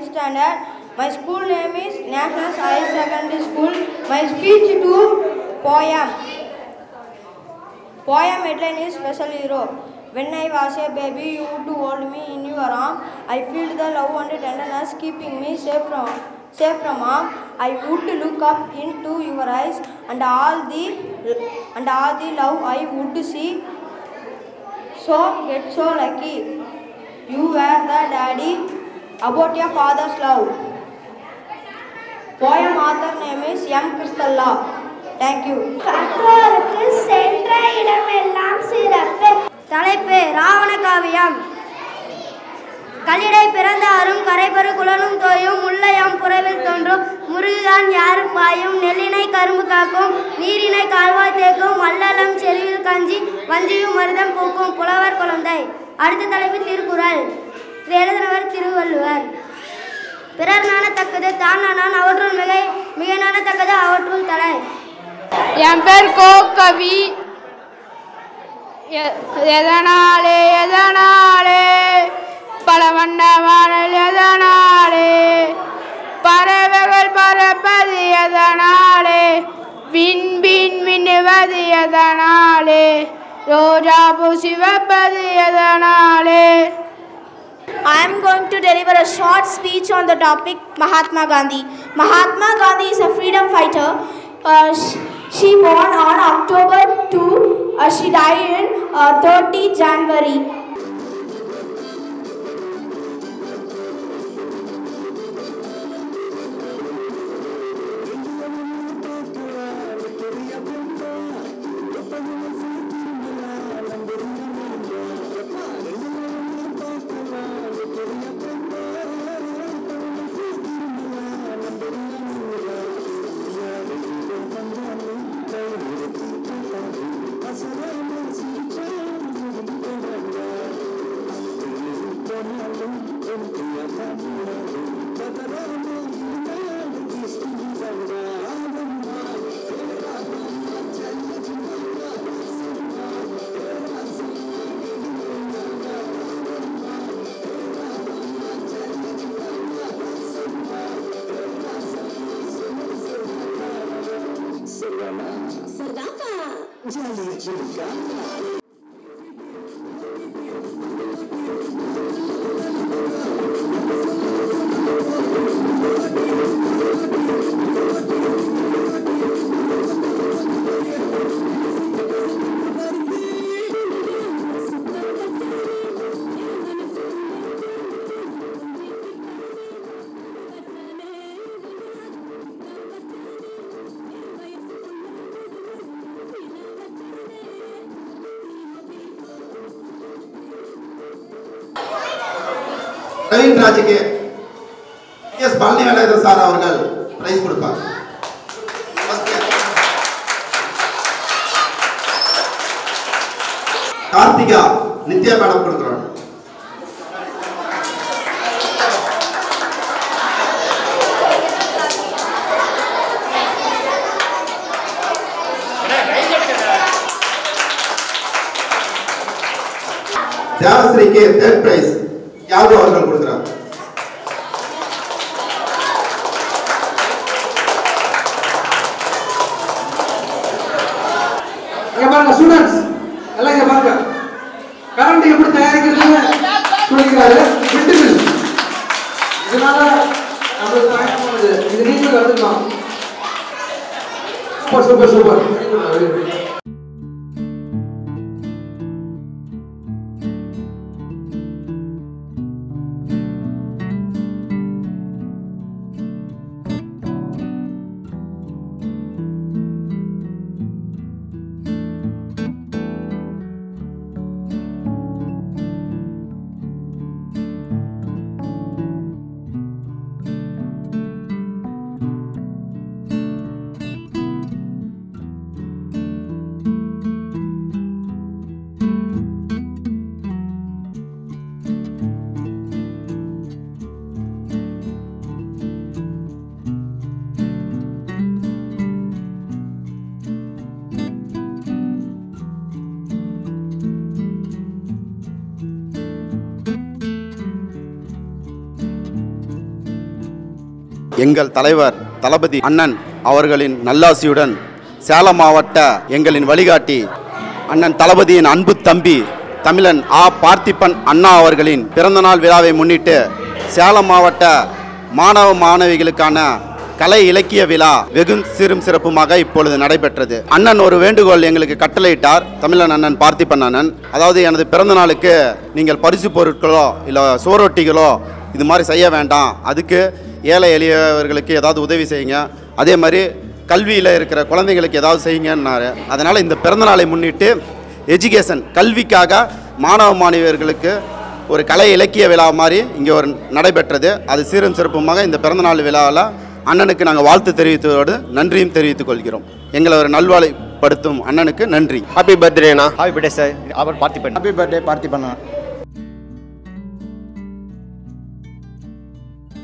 9th standard. My school name is National High Secondary School. My speech to poem. Poem headline is Special Hero. When I was a baby, you would hold me in your arm. I felt the love and tenderness keeping me safe from safe from harm. I would look up into your eyes and all the and all the love I would see. So get so lucky. You were the daddy about your father's love. Poem author name is M. Kristalla. Thank you. கற்றோருக்கு சென்ற இடமெல்லாம் சிறப்பு தலைப்பு ராவண காவியம் கல்லிடை பிறந்தாரும் கரைபெரு குழலும் தோயும் முல்லையாம் புறவில் தோன்றும் முருகான் யாரு பாயும் நெல்லினை கரும்பு காக்கும் நீரினை கால்வாய் தேக்கும் மல்லலம் செருவில் கஞ்சி வஞ்சியும் மருதம் பூக்கும் புலவர் குழந்தை அடுத்த தலைப்பு திருக்குறள் இது எழுதினவர் திருவள்ளுவர் பிறர் நாணத்தக்கது தான் நானான் அவற்றுள் மிகை மிக நாணத்தக்கது அவற்றுள் தலை என் பேர் கோ கவி எ- எதனாலே எதனாலே பல வண்ண வானல் எதனாலே பறவைகள் பறப்பது எதனாலே விண்பின் மின்னுவது எதனாலே ரோஜா பூ சிவப்பது எதனாலே I am going to deliver a short speech on the topic Mahatma Gandhi. Mahatma Gandhi is a freedom fighter. Uh, sh- she born on October 2. Uh, she died in uh, 30 January. Praveen ராஜுக்கு S Palani Velayutham sir அவர்கள் prize கொடுப்பார் First year. Karthika Nithya madam கொடுக்குறோம் தேவஸ்ரீக்கு third prize யாரு அவர்கள் கொடுக்குறாங்க இங்க பாருங்க ஸ்டூடெண்ட்ஸ் எல்லாம் இங்க பாருங்க கரண்ட் எப்படி தயாரிக்கிறதுன்னு சொல்லிக்கிறாரு விட்டுமில் இதனால நம்மளுக்கு பயணமானது இது நீங்களும் கற்றுக்கலாம் super super super very good very good எங்கள் தலைவர் தளபதி அண்ணன் அவர்களின் நல்லாசியுடன் சேலம் மாவட்ட எங்களின் வழிகாட்டி அண்ணன் தளபதியின் அன்பு தம்பி தமிழன் ஆ பார்த்திபன் அண்ணா அவர்களின் பிறந்தநாள் விழாவை முன்னிட்டு சேலம் மாவட்ட மாணவ மாணவிகளுக்கான கலை இலக்கிய விழா வெகு சிறும் சிறப்புமாக இப்பொழுது நடைபெற்றது அண்ணன் ஒரு வேண்டுகோள் எங்களுக்கு கட்டளையிட்டார் தமிழன் அண்ணன் பார்த்திபன் அண்ணன் அதாவது எனது பிறந்த நாளுக்கு நீங்கள் பரிசு பொருட்களோ இல்லை சோரொட்டிகளோ இது மாதிரி செய்ய வேண்டாம் அதுக்கு ஏழை எளியவர்களுக்கு ஏதாவது உதவி செய்யுங்க அதே மாதிரி கல்வியில் இருக்கிற குழந்தைங்களுக்கு ஏதாவது செய்யுங்கன்னாரு அதனால் இந்த பிறந்தநாளை முன்னிட்டு எஜுகேஷன் கல்விக்காக மாணவ மாணவியர்களுக்கு ஒரு கலை இலக்கிய விழா மாதிரி இங்கே ஒரு நடைபெற்றது அது சீரும் சிறப்புமாக இந்த பிறந்தநாள் விழாவில் அண்ணனுக்கு நாங்கள் வாழ்த்து தெரிவித்ததோடு நன்றியும் தெரிவித்துக் கொள்கிறோம் எங்களை ஒரு நல்வாழ்ப்படுத்தும் அண்ணனுக்கு நன்றி ஹாப்பி பர்த்டேண்ணா ஹாப்பி பர்த்டே சார் அவர் பார்த்திபன் ஹாப்பி பர்த்டே பார்த்திபண்ணா